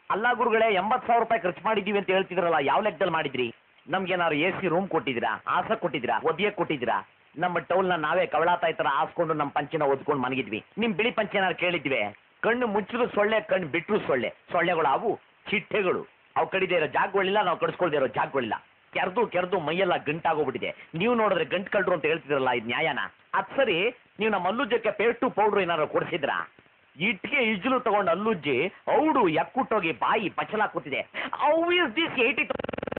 ಅಲ್ಲ ಗುರುಗಳೇ ಎಂಬತ್ತು ಸಾವಿರ ರೂಪಾಯಿ ಖರ್ಚು ಮಾಡಿದೀವಿ ಅಂತ ಹೇಳ್ತಿದ್ರಲ್ಲ ಯಾವ ಲೆಕ್ಕದಲ್ಲಿ ಮಾಡಿದ್ರಿ ನಮ್ಗೇನಾದ್ರು ಎ ಸಿ ರೂಮ್ ಕೊಟ್ಟಿದ್ದೀರಾ ಆಸ ಕೊಟ್ಟಿದ್ದೀರಾ ಒದಿಯಕ್ ಕೊಟ್ಟಿದ್ದೀರಾ ನಮ್ಮ ಟೌಲ್ನ ನಾವೇ ಕವಳಾತಾಯಿ ತರ ಹಾಸ್ಕೊಂಡು ನಮ್ಮ ಪಂಚಿನ ಒದ್ಕೊಂಡು ಮನಗಿದ್ವಿ ನಿಮ್ ಬಿಳಿ ಪಂಚ ಏನಾದ್ರು ಕೇಳಿದ್ವಿ ಕಣ್ಣು ಮುಚ್ಚಿದ್ರು ಸೊಳ್ಳೆ ಕಣ್ಣು ಬಿಟ್ರು ಸೊಳ್ಳೆ ಸೊಳ್ಳೆಗಳು ಅವು ಚಿಟ್ಟೆಗಳು ಅವು ಕಡಿದೇ ಇರೋ ಜಾಗಗಳಿಲ್ಲ ನಾವು ಕಡಿಸ್ಕೊಳ್ದೇ ಇರೋ ಜಾಗಗಳಿಲ್ಲ ಕೆರೆದು ಕೆರೆದು ಮೈಯೆಲ್ಲ ಗಂಟಾಗೋಗ್ಬಿಟ್ಟಿದೆ ನೀವು ನೋಡಿದ್ರೆ ಗಂಟು ಕಳ್ರು ಅಂತ ಹೇಳ್ತಿದ್ರಲ್ಲ ಇದು ನ್ಯಾಯನ ಅದ್ ಸರಿ ನೀವು ನಮ್ಮ ಅಲ್ಲುಜ್ಜಕ್ಕೆ ಪೇಟು ಪೌಡ್ರು ಏನಾದ್ರು ಕೊಡಿಸಿದ್ರಾ ಇಟ್ಗೆ ಇಜ್ಲು ತಗೊಂಡು ಅಲ್ಲುಜ್ಜಿ ಔಡು ಎಕ್ಕುಟ್ಟೋಗಿ ಬಾಯಿ ಪಚಲ ಕೂತಿದೆ ಹೌ ಇಸ್ ದಿಸ್ ಏಯ್ಟಿ